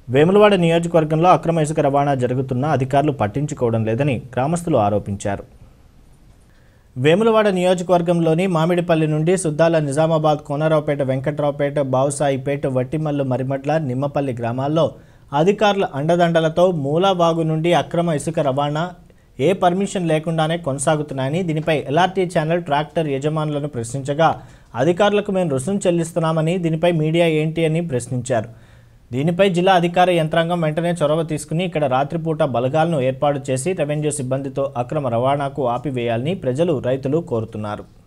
వేములవాడ నియోజకవర్గంలో అక్రమ ఇసుక రవాణా జరుగుతున్నా అధికారులు పట్టించుకోవడం లేదని గ్రామస్తులు ఆరోపించారు వేములవాడ నియోజకవర్గంలోని మామిడిపల్లి నుండి సుద్దాల నిజామాబాద్ కోనరావుపేట వెంకట్రావుపేట బావుసాయిపేట వట్టిమల్లు మరిమడ్ల నిమ్మపల్లి గ్రామాల్లో అధికారుల అండదండలతో మూలావాగు నుండి అక్రమ ఇసుక రవాణా ఏ పర్మిషన్ లేకుండానే కొనసాగుతున్నాయని దీనిపై ఎల్ఆర్టీ ఛానల్ ట్రాక్టర్ యజమానులను ప్రశ్నించగా అధికారులకు మేము రుసుం చెల్లిస్తున్నామని దీనిపై మీడియా ఏంటి అని ప్రశ్నించారు దీనిపై జిల్లా అధికార యంత్రాంగం వెంటనే చొరవ తీసుకుని ఇక్కడ రాత్రిపూట బలగాలను ఏర్పాటు చేసి రెవెన్యూ సిబ్బందితో అక్రమ రవాణాకు ఆపివేయాలని ప్రజలు రైతులు కోరుతున్నారు